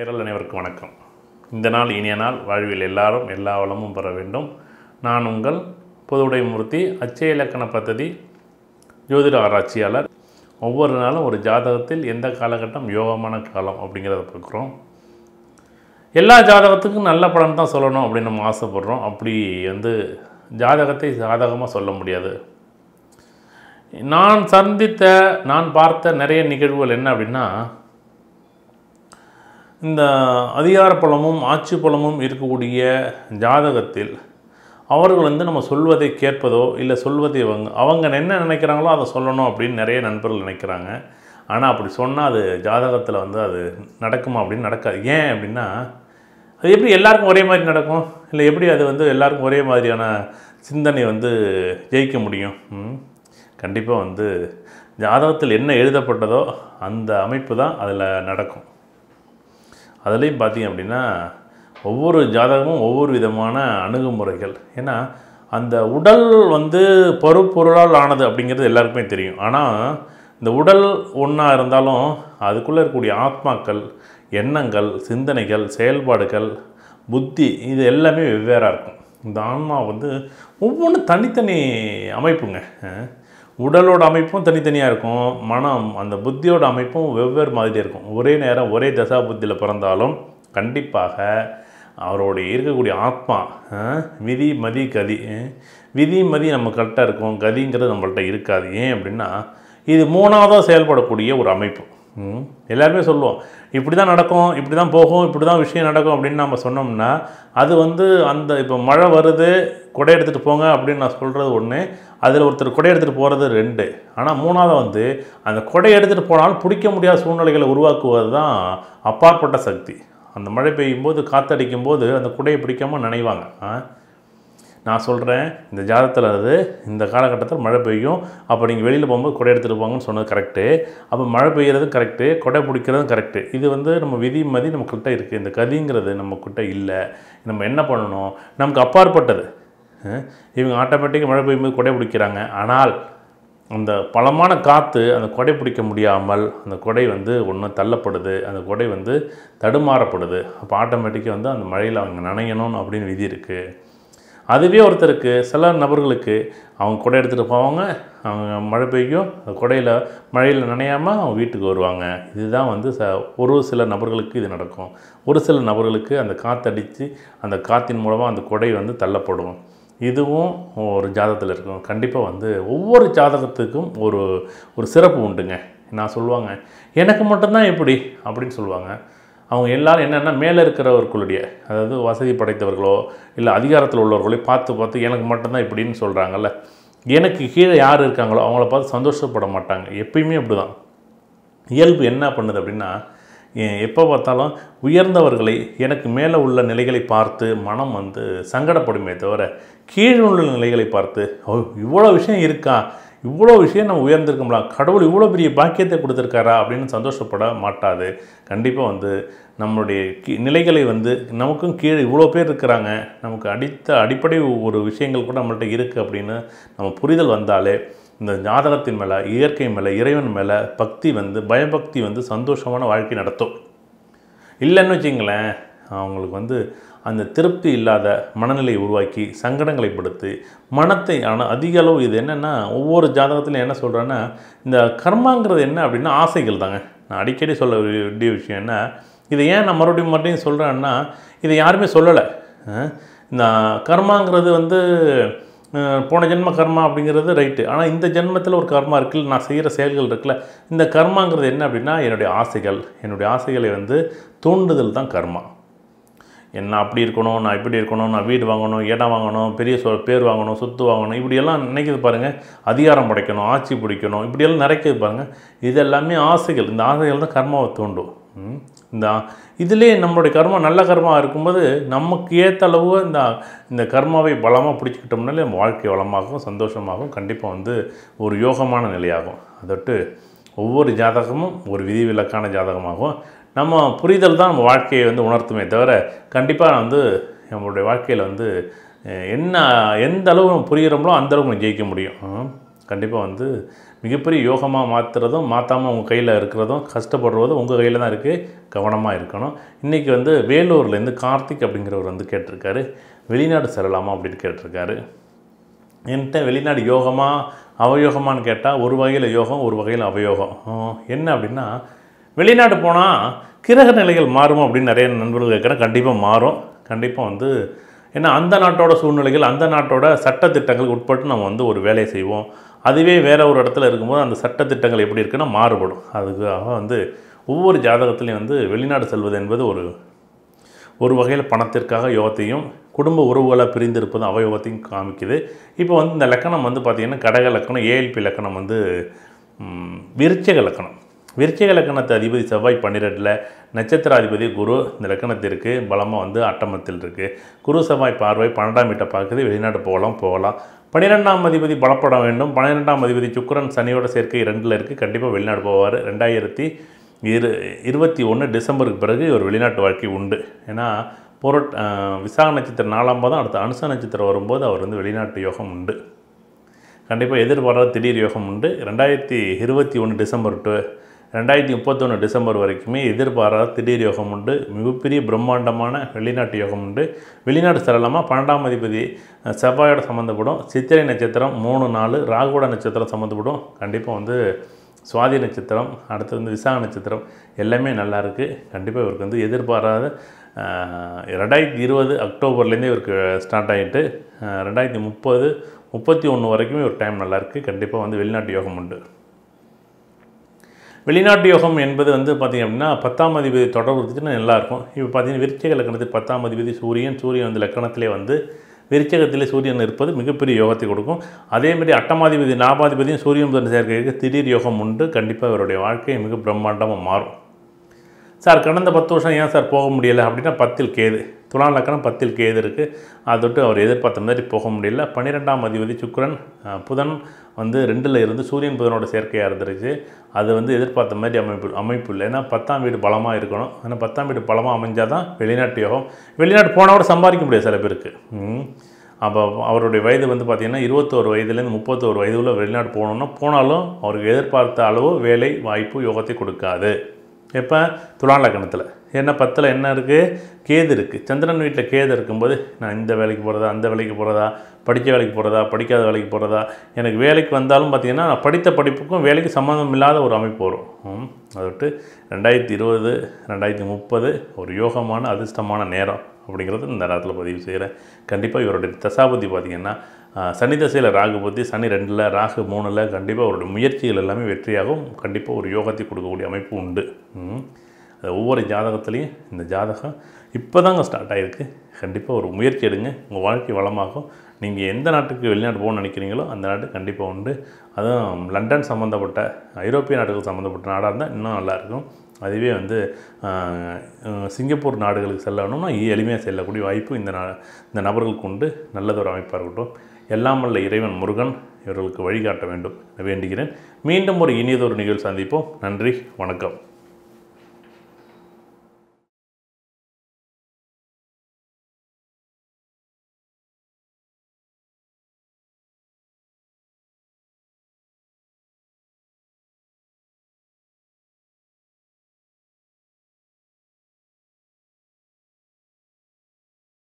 நேரல் அனைவருக்கும் வணக்கம் இந்த நாள் இனிய நாள் வாழ்வில் எல்லாரும் எல்லா வளமும் பெற வேண்டும் நான் உங்கள் பொதுவுடைமூர்த்தி அச்சய இலக்கண பദ്ധதி ஜோதிட ஆராய்ச்சியாளர் ஒவ்வொரு நாளும் ஒரு ஜாதகத்தில் எந்த காலகட்டம் யோகமான காலம் அப்படிங்கிறத பார்க்குறோம் எல்லா ஜாதகத்துக்கும் நல்ல பலன் தான் சொல்லணும் அப்படின்னு நம்ம ஆசைப்படுறோம் அப்படி வந்து ஜாதகத்தை சாதகமாக சொல்ல முடியாது நான் சந்தித்த நான் பார்த்த நிறைய நிகழ்வுகள் என்ன அப்படின்னா இந்த அதிகார பலமும் ஆட்சி பலமும் இருக்கக்கூடிய ஜாதகத்தில் அவர்கள் வந்து நம்ம சொல்வதை கேட்பதோ இல்லை சொல்வதை அவங்க அவங்க என்ன நினைக்கிறாங்களோ அதை சொல்லணும் அப்படின்னு நிறைய நண்பர்கள் நினைக்கிறாங்க ஆனால் அப்படி சொன்னால் அது ஜாதகத்தில் வந்து அது நடக்குமா அப்படின்னு நடக்காது ஏன் அப்படின்னா அது எப்படி எல்லாருக்கும் ஒரே மாதிரி நடக்கும் இல்லை எப்படி அது வந்து எல்லாருக்கும் ஒரே மாதிரியான சிந்தனை வந்து ஜெயிக்க முடியும் கண்டிப்பாக வந்து ஜாதகத்தில் என்ன எழுதப்பட்டதோ அந்த அமைப்பு தான் அதில் நடக்கும் அதுலேயும் பார்த்தீங்க அப்படின்னா ஒவ்வொரு ஜாதகமும் ஒவ்வொரு விதமான அணுகுமுறைகள் ஏன்னா அந்த உடல் வந்து பருப்பொருளால் ஆனது அப்படிங்கிறது எல்லாருக்குமே தெரியும் ஆனால் இந்த உடல் ஒன்றா இருந்தாலும் அதுக்குள்ளே இருக்கக்கூடிய ஆத்மாக்கள் எண்ணங்கள் சிந்தனைகள் செயல்பாடுகள் புத்தி இது எல்லாமே வெவ்வேறாக இருக்கும் இந்த ஆன்மா வந்து ஒவ்வொன்றும் தனித்தனி அமைப்புங்க அஹ். உடலோட அமைப்பும் தனித்தனியாக இருக்கும் மனம் அந்த புத்தியோட அமைப்பும் வெவ்வேறு மாதிரி இருக்கும் ஒரே நேரம் ஒரே தசா புத்தியில் பிறந்தாலும் கண்டிப்பாக அவருடைய இருக்கக்கூடிய ஆத்மா அஹ், விதி மதி கதி அஹ், விதி மதி நம்ம கரெக்டாக இருக்கும் கதிங்கிறது நம்மள்ட்ட இருக்காது ஏன் அப்படின்னா இது மூணாவதாக செயல்படக்கூடிய ஒரு அமைப்பு ம். எல்லாருமே சொல்லுவோம் இப்படி தான் நடக்கும் இப்படி தான் போகும் இப்படி தான் விஷயம் நடக்கும் அப்படின்னு நம்ம சொன்னோம்னா அது வந்து அந்த இப்போ மழை வருது குடை எடுத்துகிட்டு போங்க அப்படின்னு நான் சொல்கிறது ஒன்று அதில் ஒருத்தர் குடை எடுத்துகிட்டு போகிறது ரெண்டு ஆனால் மூணாவது வந்து அந்த கொடை எடுத்துகிட்டு போனாலும் பிடிக்க முடியாத சூழ்நிலைகளை உருவாக்குவது தான் அப்பாற்பட்ட சக்தி அந்த மழை பெய்யும் போது காற்றடிக்கும் போது அந்த குடையை பிடிக்காமல் நினைவாங்க ஆ நான் சொல்கிறேன் இந்த ஜாதகத்தில் அது இந்த காலகட்டத்தில் மழை பெய்யும் அப்போ நீங்கள் வெளியில் போகும்போது குடை எடுத்துகிட்டு போங்கன்னு சொன்னது கரெக்டு அப்போ மழை பெய்யறதும் கரெக்டு கொடை பிடிக்கிறதும் கரெக்டு இது வந்து நம்ம விதி மதி நம்மக்கிட்ட இருக்குது இந்த கதிங்கிறது நம்மக்கிட்ட இல்லை நம்ம என்ன பண்ணணும் நமக்கு அப்பாற்பட்டது அஹ் இவங்க ஆட்டோமேட்டிக்காக மழை பெய்யும்போது கொடை பிடிக்கிறாங்க ஆனால் அந்த பலமான காற்று அந்த கொடை பிடிக்க முடியாமல் அந்த கொடை வந்து ஒன்று தள்ளப்படுது அந்த கொடை வந்து தடுமாறப்படுது அப்போ ஆட்டோமேட்டிக்காக வந்து அந்த மழையில் அவங்க நனையணும் அப்படின்னு விதி இருக்குது அதுவே ஒருத்தருக்கு சில நபர்களுக்கு அவங்க கொடை எடுத்துகிட்டு போவாங்க அவங்க மழை பெய்யும் அந்த கொடையில் மழையில் நனையாமல் அவங்க வீட்டுக்கு வருவாங்க இதுதான் வந்து ச ஒரு சில நபர்களுக்கு இது நடக்கும் ஒரு சில நபர்களுக்கு அந்த காற்றடித்து அந்த காற்றின் மூலமாக அந்த கொடை வந்து தள்ளப்படும் இதுவும் ஒரு ஜாதகத்தில் இருக்கும் கண்டிப்பாக வந்து ஒவ்வொரு ஜாதகத்துக்கும் ஒரு ஒரு சிறப்பு உண்டுங்க நான் சொல்லுவாங்க எனக்கு மட்டும்தான் எப்படி அப்படின்னு சொல்லுவாங்க அவங்க எல்லாரும் என்னென்னா மேலே இருக்கிறவர்களுடைய அதாவது வசதி படைத்தவர்களோ இல்லை அதிகாரத்தில் உள்ளவர்களோ பார்த்து பார்த்து எனக்கு மட்டும்தான் இப்படின்னு சொல்கிறாங்கல்ல எனக்கு கீழே யார் இருக்காங்களோ அவங்கள பார்த்து சந்தோஷப்பட மாட்டாங்க எப்பயுமே அப்படி தான் இயல்பு என்ன பண்ணுது அப்படின்னா எ- எப்போ பார்த்தாலும் உயர்ந்தவர்களை எனக்கு மேலே உள்ள நிலைகளை பார்த்து மனம் வந்து சங்கடப்படுமே தவிர கீழே உள்ள நிலைகளை பார்த்து ஓ இவ்வளோ விஷயம் இருக்கா இவ்வளோ விஷயம் நம்ம உயர்ந்திருக்கோம்ல கடவுள் இவ்வளோ பெரிய பாக்கியத்தை கொடுத்துருக்காரா அப்படின்னு சந்தோஷப்பட மாட்டாது கண்டிப்பாக வந்து நம்மளுடைய கீ நிலைகளை வந்து நமக்கும் கீழே இவ்வளோ பேர் இருக்கிறாங்க நமக்கு அடித்த அடிப்படை ஒரு விஷயங்கள் கூட நம்மள்ட்ட இருக்குது அப்படின்னு நம்ம புரிதல் வந்தாலே இந்த ஜாதகத்தின் மேலே இயற்கை மேலே இறைவன் மேலே பக்தி வந்து பயபக்தி வந்து சந்தோஷமான வாழ்க்கை நடத்தும் இல்லைன்னு வச்சிங்களேன் அவங்களுக்கு வந்து அந்த திருப்தி இல்லாத மனநிலையை உருவாக்கி சங்கடங்களை படுத்தி மனத்தை ஆனால் அதிக அளவு இது என்னென்னா ஒவ்வொரு ஜாதகத்திலும் என்ன சொல்கிறேன்னா இந்த கர்மாங்கிறது என்ன அப்படின்னா ஆசைகள் தாங்க நான் அடிக்கடி சொல்ல வேண்டிய விஷயம் என்ன இதை ஏன் நான் மறுபடியும் மறுபடியும் சொல்கிறேன்னா இதை யாருமே சொல்லலை அஹ் இந்த கர்மாங்கிறது வந்து அஹ், போன ஜென்ம கர்மா அப்படிங்கிறது ரைட்டு ஆனால் இந்த ஜென்மத்தில் ஒரு கர்மா இருக்குல்ல நான் செய்கிற செயல்கள் இருக்குல்ல இந்த கர்மாங்கிறது என்ன அப்படின்னா என்னுடைய ஆசைகள் என்னுடைய ஆசைகளை வந்து தூண்டுதல் தான் கர்மா என்ன அப்படி இருக்கணும் நான் இப்படி இருக்கணும் நான் வீடு வாங்கணும் இடம் வாங்கணும் பெரிய சொ பேர் வாங்கணும் சொத்து வாங்கணும் இப்படியெல்லாம் நினைக்குது பாருங்கள் அதிகாரம் படைக்கணும் ஆட்சி பிடிக்கணும் இப்படியெல்லாம் நிறைக்குது பாருங்கள் இது எல்லாமே ஆசைகள் இந்த ஆசைகள் தான் கர்மாவை தூண்டும் ம். இந்த இதுலேயே நம்மளுடைய கர்மா நல்ல கர்மா இருக்கும்போது நமக்கு ஏற்ற அளவு இந்த இந்த கர்மாவை பலமாக பிடிச்சிக்கிட்டோம்னாலே நம்ம வாழ்க்கை வளமாகவும் சந்தோஷமாகவும் கண்டிப்பாக வந்து ஒரு யோகமான நிலையாகும் அதொட்டு ஒவ்வொரு ஜாதகமும் ஒரு விதிவிலக்கான ஜாதகமாகும் நம்ம புரிதல் தான் நம்ம வாழ்க்கையை வந்து உணர்த்துமே தவிர கண்டிப்பாக வந்து நம்மளுடைய வாழ்க்கையில் வந்து அஹ், என்ன எந்த அளவு நம்ம புரிகிறோமோ அந்த அளவுக்கு நம்ம ஜெயிக்க முடியும் ம். கண்டிப்பாக வந்து மிகப்பெரிய யோகமாக மாற்றுறதும் மாற்றாமல் உங்கள் கையில் இருக்கிறதும் கஷ்டப்படுறதும் உங்கள் கையில் தான் இருக்குது கவனமாக இருக்கணும் இன்றைக்கி வந்து வேலூர்லேருந்து கார்த்திக் அப்படிங்கிறவர் வந்து கேட்டிருக்காரு வெளிநாடு செல்லலாமா அப்படின்னு கேட்டிருக்காரு என்கிட்ட வெளிநாடு யோகமா அவயோகமான்னு கேட்டால் ஒரு வகையில் யோகம் ஒரு வகையில் அவயோகம் ஆஹ், என்ன அப்படின்னா வெளிநாடு போனால் கிரக நிலைகள் மாறும் அப்படின்னு நிறைய நண்பர்கள் கேட்குறேன் கண்டிப்பாக மாறும் கண்டிப்பாக வந்து ஏன்னா அந்த நாட்டோட சூழ்நிலைகள் அந்த நாட்டோட சட்டத்திட்டங்களுக்கு உட்பட்டு நம்ம வந்து ஒரு வேலையை செய்வோம் அதுவே வேற ஒரு இடத்துல இருக்கும்போது அந்த சட்டத்திட்டங்கள் எப்படி இருக்குன்னா மாறுபடும் அதுக்காக வந்து ஒவ்வொரு ஜாதகத்துலேயும் வந்து வெளிநாடு செல்வது என்பது ஒரு ஒரு வகையில் பணத்திற்காக யோகத்தையும் குடும்ப உறவுகளை பிரிந்திருப்பதும் அவயோகத்தையும் காமிக்குது இப்போ வந்து இந்த லக்கணம் வந்து பார்த்திங்கன்னா கடக லக்கணம் ஏஎல்பி லக்கணம் வந்து ம், விருச்சிக லக்கணம் விருச்சிக லக்கணத்து அதிபதி செவ்வாய் பன்னிரெண்டில் நட்சத்திராதிபதி குரு இந்த லக்கணத்திற்கு பலமாக வந்து அட்டமத்தில் இருக்குது குரு செவ்வாய் பார்வை பன்னெண்டாம் வீட்டை பார்க்குது வெளிநாடு போகலாம் போகலாம் பன்னிரெண்டாம் அதிபதி பலப்பட வேண்டும் பன்னிரெண்டாம் அதிபதி சுக்கிரன் சனியோட சேர்க்கை ரெண்டில் இருக்குது கண்டிப்பாக வெளிநாடு போவார் ரெண்டாயிரத்தி இரு இருபத்தி ஒன்று டிசம்பருக்கு பிறகு ஒரு வெளிநாட்டு வாழ்க்கை உண்டு ஏன்னா பொருட் விசாக நட்சத்திரம் நாலாம் பாதம் அடுத்த அனுச நட்சத்திரம் வரும்போது அவர் வந்து வெளிநாட்டு யோகம் உண்டு கண்டிப்பாக எதிர்பாராத திடீர் யோகம் உண்டு ரெண்டாயிரத்தி இருபத்தி ஒன்று டிசம்பர் டு ரெண்டாயிரத்தி முப்பத்தொன்று டிசம்பர் வரைக்குமே எதிர்பாராத திடீர் யோகம் உண்டு மிகப்பெரிய பிரம்மாண்டமான வெளிநாட்டு யோகம் உண்டு வெளிநாடு செல்லலாமா பன்னெண்டாம் அதிபதி அஹ், செவ்வாயோட சம்மந்தப்படும் சித்திரை நட்சத்திரம் மூணு நாலு ராகுவோட நட்சத்திரம் சம்மந்தப்படும் கண்டிப்பாக வந்து சுவாதி நட்சத்திரம் அடுத்து வந்து விசாக நட்சத்திரம் எல்லாமே நல்லா இருக்குது கண்டிப்பாக இவருக்கு வந்து எதிர்பாராத அஹ், ரெண்டாயிரத்தி இருபது அக்டோபர்லேருந்தே இவருக்கு ஸ்டார்ட் ஆகிட்டு அஹ், ரெண்டாயிரத்தி முப்பது முப்பத்தி ஒன்று வரைக்குமே ஒரு டைம் நல்லாயிருக்கு கண்டிப்பாக வந்து வெளிநாட்டு யோகம் உண்டு வெளிநாட்டு யோகம் என்பது வந்து பார்த்திங்க அப்படின்னா பத்தாம் அதிபதி தொடர்பு இருந்துச்சுன்னா நல்லாயிருக்கும் இப்போ பார்த்தீங்கன்னா விருச்சிக லக்கணத்துக்கு பத்தாம் அதிபதி சூரியன் சூரியன் வந்து லக்கணத்திலே வந்து விருச்சகத்திலே சூரியன் இருப்பது மிகப்பெரிய யோகத்தை கொடுக்கும் அதேமாதிரி அட்டமாதிபதி நாபாதிபதியும் சூரியன் புதன் சேர்க்கைக்கு திடீர் யோகம் உண்டு கண்டிப்பாக இவருடைய வாழ்க்கை மிக பிரம்மாண்டமாக மாறும் சார் கடந்த பத்து வருஷம் ஏன் சார் போக முடியல அப்படின்னா பத்தில் கேது துலாம் லக்கணம் பத்தில் கேது இருக்குது அதை தொட்டு அவர் எதிர்பார்த்த மாதிரி போக முடியல பன்னிரெண்டாம் அதிபதி சுக்கிரன் அஹ், புதன் வந்து ரெண்டில் இருந்து சூரியன் புதனோட சேர்க்கையாக இருந்துருச்சு அது வந்து எதிர்பார்த்த மாதிரி அமைப்பு அமைப்பு இல்லை ஏன்னா பத்தாம் வீடு பலமாக இருக்கணும் ஏன்னா பத்தாம் வீடு பலமாக அமைஞ்சால் தான் வெளிநாட்டு யோகம் வெளிநாட்டு போனால் கூட சம்பாதிக்க முடியாது சில பேருக்கு ம். அப்போ அவருடைய வயது வந்து பார்த்திங்கன்னா இருபத்தோரு வயதுலேருந்து முப்பத்தோரு வயதுல வெளிநாடு போகணுன்னா போனாலும் அவருக்கு எதிர்பார்த்த அளவு வேலை வாய்ப்பு யோகத்தை கொடுக்காது எப்போ துலாம் லக்கணத்தில் என்ன பத்தில் என்ன இருக்குது கேது இருக்குது சந்திரன் வீட்டில் கேது இருக்கும்போது நான் இந்த வேலைக்கு போகிறதா அந்த வேலைக்கு போகிறதா படித்த வேலைக்கு போகிறதா படிக்காத வேலைக்கு போகிறதா எனக்கு வேலைக்கு வந்தாலும் பார்த்திங்கன்னா நான் படித்த படிப்புக்கும் வேலைக்கு சம்மந்தம் இல்லாத ஒரு அமைப்பு வரும் ம். அதை விட்டு ரெண்டாயிரத்தி இருபது ரெண்டாயிரத்தி முப்பது ஒரு யோகமான அதிர்ஷ்டமான நேரம் அப்படிங்கிறது இந்த நேரத்தில் பதிவு செய்கிறேன் கண்டிப்பாக இவருடைய தசாபதி பார்த்திங்கன்னா ஆஹ், சனி தசையில் ராகு பற்றி சனி ரெண்டில் ராகு மூணில் கண்டிப்பாக அவருடைய முயற்சிகள் எல்லாமே வெற்றியாகும் கண்டிப்பாக ஒரு யோகத்தை கொடுக்கக்கூடிய அமைப்பு உண்டு ம். அது ஒவ்வொரு ஜாதகத்துலேயும் இந்த ஜாதகம் இப்போ தாங்க ஸ்டார்ட் ஆகிருக்கு கண்டிப்பாக ஒரு முயற்சி எடுங்க உங்கள் வாழ்க்கை வளமாகும் நீங்கள் எந்த நாட்டுக்கு வெளிநாடு போகணும்னு நினைக்கிறீங்களோ அந்த நாட்டு கண்டிப்பாக உண்டு அதுவும் லண்டன் சம்மந்தப்பட்ட ஐரோப்பிய நாடுகள் சம்மந்தப்பட்ட நாடாக இருந்தால் இன்னும் நல்லாயிருக்கும் அதுவே வந்து ஆஹ், அஹ், சிங்கப்பூர் நாடுகளுக்கு செல்லணும்னா எளிமையாக செல்லக்கூடிய வாய்ப்பு இந்த நா இந்த நபர்களுக்கு உண்டு நல்லதொரு அமைப்பாக இருக்கட்டும் எல்லாம் வல்ல இறைவன் முருகன் இவர்களுக்கு வழிகாட்ட வேண்டும் வேண்டுகிறேன் மீண்டும் ஒரு இனியதொரு நிகழ்வு சந்திப்போம் நன்றி வணக்கம்